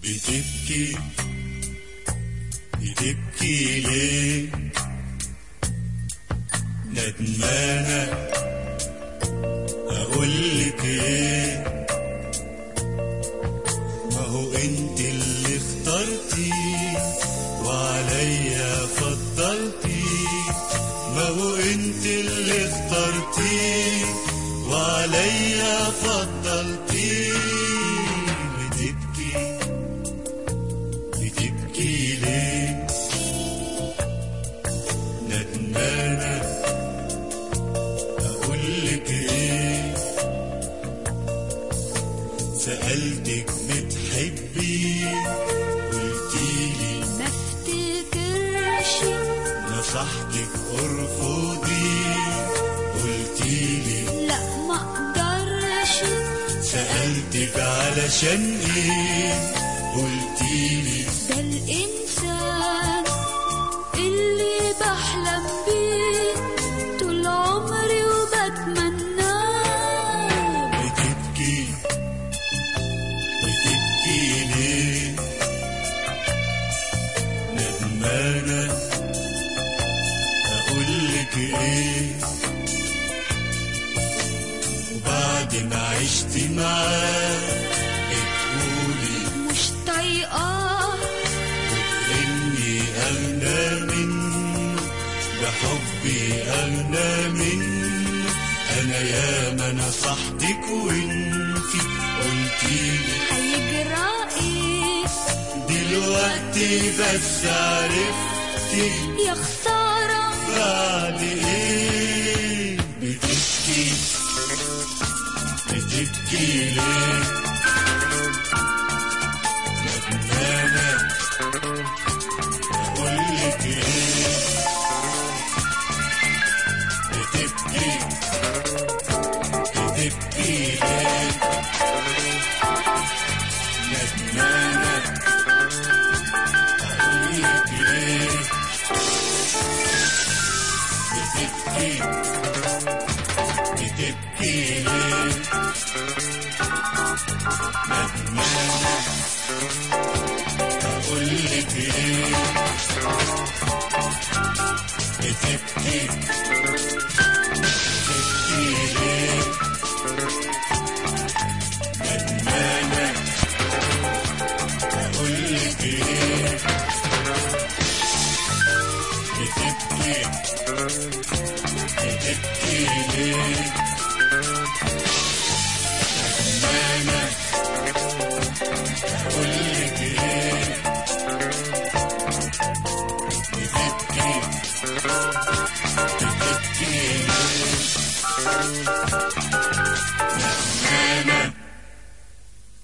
بتبكي بتبكي ليه ندمانة أقولك إيه ما هو انت اللي اخترتي وعليا فضلتي ما هو انت اللي اخترتي وعليا فضلتي بتبكي بتبكي ليه ندمانة أقولك إيه سألتك بتحبي قلتيلي ما افتكرش نصحتك ارفضي قلتيلي لا ما اقدرش سألتك علشان ايه قلتيلي ده الانسان اللي بحلم بيه طول عمري وبتمناه بتبكي بتبكي ليه ندمانة أقولك إيه وبعد ما عشت معاه بتقولي مش طايقاه إني أغنى منه بحبي أغنى منه أنا ياما نصحتك وإنتي قلتيلي هيجرى ايه دلوقتي بس عرفتي يا خسارة بعد ايه بتبكي بتبكي ليه ندمانة أقولك ايه بتبكي بتبكي ليه ندمانة أقولك ايه بتبكي بتبكي ليه ندمانة أقولك إيه بتبكي بتبكي ليه ندمانة أقولك إيه بتبكي بتبكي ليه ندمانة أقولك إيه بتبكي بتبكي ليه